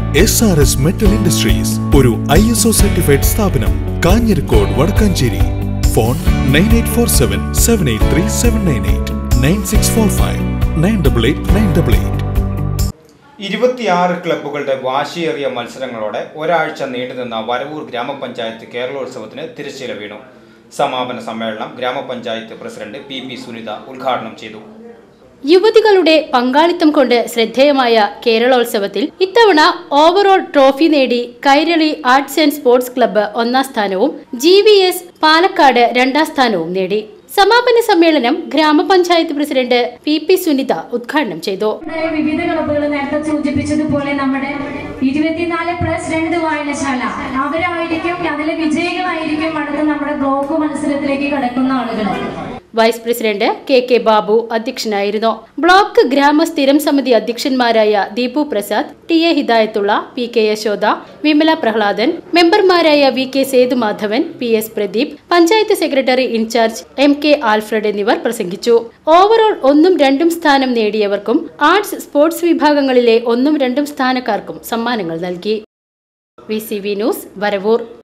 S R S metal industries ഒരു I S O certified സ്ഥാപനം Kanjirakode Vadakkanchery phone nine eight four seven seven eight three seven nine eight nine six four five nine double eight nine double eight ഇരുപത്തിയാറ് ക്ലബ്ബുകളുടെ വാശിയേറിയ മത്സരങ്ങളോടെ ഒരാഴ്ച നീണ്ടുനിന്ന വരവൂർ ഗ്രാമപഞ്ചായത്ത് കേരളോത്സവത്തിന് തിരശ്ശീല വീണു സമാപന സമ്മേളനം ഗ്രാമപഞ്ചായത്ത് പ്രസിഡന്റ് പി പി സുനിത ഉദ്ഘാടനം ചെയ്തു യുവതികളുടെ പങ്കാളിത്തം കൊണ്ട് ശ്രദ്ധേയമായ കേരളോത്സവത്തിൽ ഇത്തവണ ഓവറോൾ ട്രോഫി നേടി Kairali arts and sports club ഒന്നാം സ്ഥാനവും ജി വി എസ് പാലക്കാട് രണ്ടാം സ്ഥാനവും നേടി സമാപന സമ്മേളനം ഗ്രാമപഞ്ചായത്ത് പ്രസിഡന്റ് പി പി സുനിത ഉദ്ഘാടനം ചെയ്തു നമ്മുടെ വിവിധ ക്ലബ്ബുകൾ നേരത്തെ സൂചിപ്പിച്ചതുപോലെ നമ്മുടെ ഇരുപത്തിനാല് പ്ലസ് രണ്ട് വായനശാല അവരായിരിക്കും അതിലെ വിജയികളായിരിക്കും അടുത്ത നമ്മുടെ ബ്ലോക്ക് മത്സരത്തിലേക്ക് കടക്കുന്ന ആളുകൾ vice president K K Babu അധ്യക്ഷനായിരുന്നു ബ്ലോക്ക് ഗ്രാമ സ്ഥിരം സമിതി അധ്യക്ഷന്മാരായ Deepu Prasad T A Hidayathulla P K Yashoda Vimala Prahladan മെമ്പർമാരായ V K Sethumadhavan P S Pradeep panchayat secretary incharge M K Alfred എന്നിവർ പ്രസംഗിച്ചു ഓവറോൾ ഒന്നും രണ്ടും സ്ഥാനം നേടിയവർക്കും ആർട്സ് സ്പോർട്സ് വിഭാഗങ്ങളിലെ ഒന്നും രണ്ടും സ്ഥാനക്കാർക്കും സമ്മാനങ്ങൾ നൽകി V C V news Varavoor